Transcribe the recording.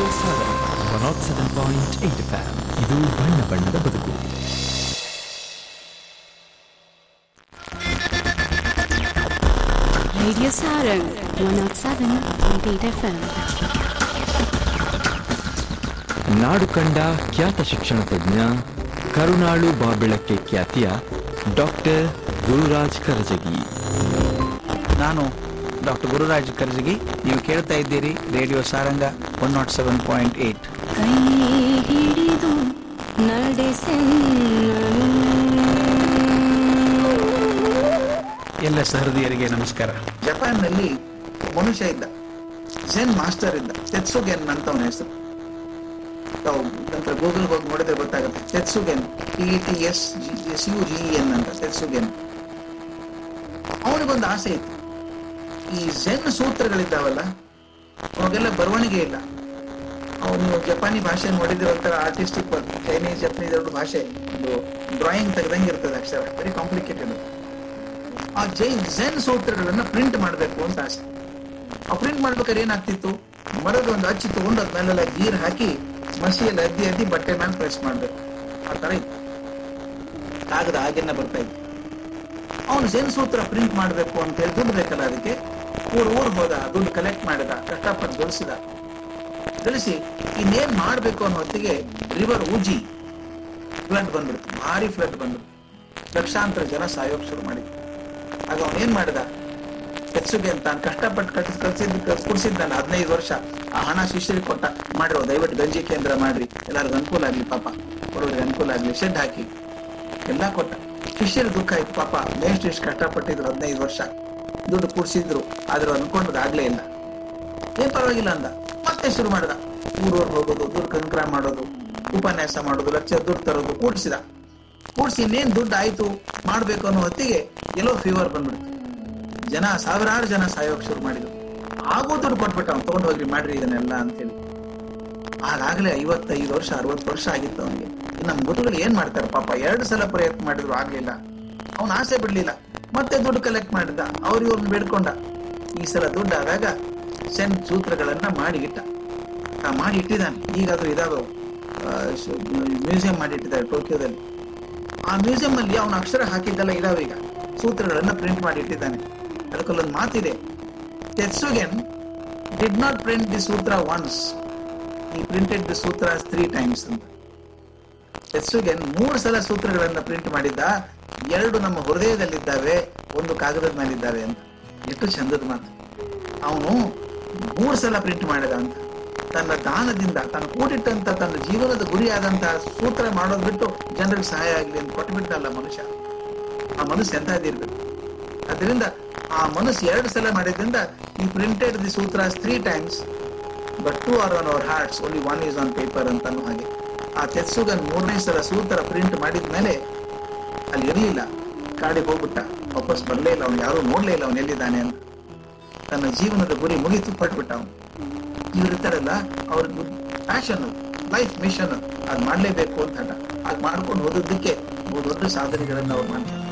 Radio Sagar one nought seven point eight FM ಇದು ಬಣ್ಣ ಬಣ್ಣದ ಬದುಕು Radio Sarang 107.8 FM. ನಾಡು ಕಂಡ ಖ್ಯಾತ ಶಿಕ್ಷಣ ತಜ್ಞ ಕರುಣಾಳು ಬಾಬೆಳಕ್ಕೆ ಖ್ಯಾತಿಯ ಡಾಕ್ಟರ್ ಗುರುರಾಜ್ ಕರಜಗಿ ನಾನು ಡಾಕ್ಟರ್ ಗುರುರಾಜ್ ಕರ್ಜಗಿ ನೀವು ಕೇಳ್ತಾ ಇದ್ದೀರಿ radio Saranga one nought seven point eight ಕೈ ಹಿಡಿದು ನಡೆಸೆನ್ನನು ಎಲ್ಲ ಸಹೃದಯರಿಗೆ ನಮಸ್ಕಾರ ಜಪಾನ್ನಲ್ಲಿ ಮನುಷ್ಯ ಇದ್ದ ಝೆನ್ ಮಾಸ್ಟರ್ ಇದ್ದ ತೆತ್ಸುಗೆನ್ ಅಂತ ಅವನ ಹೆಸರು ತಾವು ನಂತರ ಗೂಗಲ್ ಹೋಗಿ ನೋಡಿದ್ರೆ ಗೊತ್ತಾಗುತ್ತೆ Tetsugen T T S S U G N ಅಂತ ತೆತ್ಸುಗೆನ್ ಅವನಿಗೊಂದು ಆಸೆ ಇತ್ತು ಈ ಝೆನ್ ಸೂತ್ರಗಳಿದ್ದಾವಲ್ಲ ಅವಾಗೆಲ್ಲ ಬರವಣಿಗೆ ಇಲ್ಲ ಅವನು ಜಪಾನಿ ಭಾಷೆ ನೋಡಿದ್ರೆ ಒಂಥರ ಆರ್ಟಿಸ್ಟಿಕ್ ಚೈನೀಸ್ ಜಪನೀಸ್ ಎರಡು ಭಾಷೆ ಒಂದು ಡ್ರಾಯಿಂಗ್ ತೆಗೆದಂಗೆ ಇರ್ತದೆ ಅಕ್ಷರ ವೆರಿ ಕಾಂಪ್ಲಿಕೇಟೆಡ್ ಆ ಜೈನ್ ಝೆನ್ ಸೂತ್ರಗಳನ್ನ ಪ್ರಿಂಟ್ ಮಾಡಬೇಕು ಅಂತ ಆಸೆ ಆ ಪ್ರಿಂಟ್ ಮಾಡ್ಬೇಕಾದ್ರೆ ಏನಾಗ್ತಿತ್ತು ಮರದ ಒಂದು ಅಚ್ಚಿ ತಗೊಂಡು ಅದ್ಮೇಲೆಲ್ಲ ಗೀರ್ ಹಾಕಿ ಮಸಿಯಲ್ಲಿ ಅದ್ದಿ ಅದ್ದಿ ಬಟ್ಟೆ ಮೇಲೆ ಪ್ರೆಸ್ ಮಾಡ್ಬೇಕು ಆ ತರ ಇತ್ತು ಕಾಗದ ಹಾಗೆನ್ನ ಬರ್ತಾ ಇತ್ತು ಅವನು ಝೆನ್ ಸೂತ್ರ ಪ್ರಿಂಟ್ ಮಾಡಬೇಕು ಅಂತ ಹೇಳಿ ದುಡ್ಡು ಬೇಕಲ್ಲ ಅದಕ್ಕೆ ಊರ್ ಊರ್ ಹೋದ ದುಡ್ಡು ಕಲೆಕ್ಟ್ ಮಾಡಿದ ಕಷ್ಟಪಟ್ಟು ಗಳಿಸಿದ ಗಳಿಸಿ ಇನ್ನೇನ್ ಮಾಡ್ಬೇಕು ಅನ್ನೋ ಹೊತ್ತಿಗೆ ರಿವರ್ ಉಜಿ ಫ್ಲಡ್ ಬಂದ್ಬಿಡ್ತು ಭಾರಿ ಫ್ಲಡ್ ಬಂದ್ಬಿಡ್ತು ಲಕ್ಷಾಂತರ ಜನ ಸಾಯೋಕ್ ಶುರು ಮಾಡಿದ್ರು ಆಗ ಅವನ್ ಏನ್ ಮಾಡಿದ ಕೆತ್ಸುಗೆ ಅಂತ ಅವ್ನ್ ಕಷ್ಟಪಟ್ಟು ಕಟ್ಟಿಸ್ ಕಲ್ಸಿದ್ ಕುಡಿಸಿದ್ದಾನೆ ಹದಿನೈದು ವರ್ಷ ಆ ಹಣ ಶಿಷ್ಯರಿಗೆ ಕೊಟ್ಟ ಮಾಡಿರೋ ದಯವಿಟ್ಟು ಗಂಜಿ ಕೇಂದ್ರ ಮಾಡ್ರಿ ಎಲ್ಲರಿಗೂ ಅನುಕೂಲ ಆಗ್ಲಿ ಪಾಪ ಬಡವರಿಗೆ ಅನುಕೂಲ ಆಗ್ಲಿ ಶೆಡ್ ಹಾಕಿ ಎಲ್ಲ ಕೊಟ್ಟ ಶಿಷ್ಯರ ದುಃಖ ಆಯ್ತು ಪಾಪ ಮೇಷ್ಟ್ರು ಇಷ್ಟು ಕಷ್ಟಪಟ್ಟಿದ್ರು ಹದಿನೈದು ವರ್ಷ ದುಡ್ಡು ಕುಡಿಸಿದ್ರು ಆದ್ರೆ ಅನ್ಕೊಂಡದ್ ಆಗ್ಲೇ ಇಲ್ಲ ಏನ್ ಪರವಾಗಿಲ್ಲ ಅಂದ ಮತ್ತೆ ಶುರು ಮಾಡಿದ ಊರೂರ್ ಹೋಗೋದು ದುಡ್ಡು ಕನ್ಕ್ರ ಮಾಡೋದು ಉಪನ್ಯಾಸ ಮಾಡೋದು ಲಕ್ಷ ದುಡ್ಡು ತರೋದು ಕೂಡಿಸಿದ ಕೂಡಿಸಿ ಇನ್ನೇನ್ ದುಡ್ಡು ಆಯ್ತು ಮಾಡ್ಬೇಕು ಅನ್ನೋ ಹೊತ್ತಿಗೆ ಎಲ್ಲೋ ಫೀವರ್ ಬಂದ್ಬಿಡ್ತು ಜನ ಸಾವಿರಾರು ಜನ ಸಾಯೋಕ್ ಶುರು ಮಾಡಿದ್ರು ಆಗೋ ದುಡ್ಡು ಕೊಟ್ಬಿಟ್ಟ ಅವ್ನು ತಗೊಂಡು ಹೋಗ್ರಿ ಮಾಡ್ರಿ ಇದನ್ನೆಲ್ಲ ಅಂತೇಳಿ ಆಗಾಗ್ಲೇ ಐವತ್ತೈದು ವರ್ಷ ಅರವತ್ತು ವರ್ಷ ಆಗಿತ್ತು ಅವನಿಗೆ ನಮ್ಮ ಗುರುಗಳು ಏನ್ ಮಾಡ್ತಾರೆ ಪಾಪ ಎರಡು ಸಲ ಪ್ರಯತ್ನ ಮಾಡಿದ್ರು ಆಗ್ಲಿಲ್ಲ ಅವನ ಆಸೆ ಬಿಡ್ಲಿಲ್ಲ ಮತ್ತೆ ದುಡ್ಡು ಕಲೆಕ್ಟ್ ಮಾಡಿದ ಅವ್ರು ಇವ್ರನ್ನ ಬೇಡ್ಕೊಂಡ ಈ ಸಲ ದುಡ್ಡು ಆದಾಗ ಸೆನ್ ಸೂತ್ರಗಳನ್ನ ಮಾಡಿ ಇಟ್ಟ ಆ ಮಾಡಿ ಇಟ್ಟಿದ್ದಾನೆ ಈಗ ಅದು ಇದಾವೆ ಮ್ಯೂಸಿಯಂ ಮಾಡಿ ಇಟ್ಟಿದ್ದಾರೆ ಟೋಕಿಯೋದಲ್ಲಿ ಆ ಮ್ಯೂಸಿಯಂ ಅಲ್ಲಿ ಅವನ ಅಕ್ಷರ ಹಾಕಿದ್ದೆಲ್ಲ ಇದಾವೆ ಈಗ ಸೂತ್ರಗಳನ್ನ ಪ್ರಿಂಟ್ ಮಾಡಿ ಇಟ್ಟಿದ್ದಾನೆ ಅದಕ್ಕೊಂದು ಮಾತಿದೆ Tetsugen did not print the sutra once he printed the sutra three times ಅಂತ ತೆತ್ಸುಗೆನ್ ಮೂರು ಸಲ ಸೂತ್ರಗಳನ್ನ ಪ್ರಿಂಟ್ ಮಾಡಿದ್ದ ಎರಡು ನಮ್ಮ ಹೃದಯದಲ್ಲಿದ್ದಾವೆ ಒಂದು ಕಾಗದದ ಮೇಲಿದ್ದಾವೆ ಅಂತ ಎಷ್ಟು ಚಂದದ ಮಾತು ಅವನು ಮೂರು ಸಲ ಪ್ರಿಂಟ್ ಮಾಡಿದ ಅಂತ ತನ್ನ ದಾನದಿಂದ ತಾನು ಕೂಡಿಟ್ಟಂತ ತನ್ನ ಜೀವನದ ಗುರಿಯಾದಂತಹ ಸೂತ್ರ ಮಾಡೋದ್ ಬಿಟ್ಟು ಜನರಿಗೆ ಸಹಾಯ ಆಗಲಿ ಅಂತ ಕೊಟ್ಬಿಟ್ಟಲ್ಲ ಮನುಷ್ಯ ಆ ಮನಸ್ಸು ಎಂತದಿರ್ಬೇಕು ಅದರಿಂದ ಆ ಮನಸ್ಸು ಎರಡು ಸಲ ಮಾಡಿದ್ರಿಂದ he printed the sutra three times but two are on our hearts only one is on paper ಅಂತ ಅನ್ನೋ ಹಾಗೆ ಆ ತೆತ್ಸುಗನ್ ಮೂರನೇ ಸಲ ಸೂತ್ರ ಪ್ರಿಂಟ್ ಮಾಡಿದ ಮೇಲೆ ಅಲ್ಲಿ ಇರಲಿಲ್ಲ ಕಾಡಿಗೆ ಹೋಗ್ಬಿಟ್ಟ ವಾಪಸ್ ಬರಲೇ ಇಲ್ಲ ಅವ್ನು ಯಾರು ನೋಡ್ಲೇ ಇಲ್ಲ ಅವನು ಎಲ್ಲಿದ್ದಾನೆ ಅಂತ ತನ್ನ ಜೀವನದ ಗುರಿ ಮುಗಿತು ಪಟ್ಬಿಟ್ಟ ಅವನು ಇವ್ರು ಇರ್ತಾರಲ್ಲ ಅವ್ರಿಗೆ ಪ್ಯಾಷನ್ ಲೈಫ್ ಮಿಷನ್ ಅದ್ ಮಾಡ್ಲೇಬೇಕು ಅಂತ ಹಠ ಅದ್ ಮಾಡ್ಕೊಂಡು ಹೋದದ್ದಕ್ಕೆ ಬಹು ದೊಡ್ಡ ಸಾಧನೆಗಳನ್ನ ಅವ್ರು ಮಾಡ್ತಾರೆ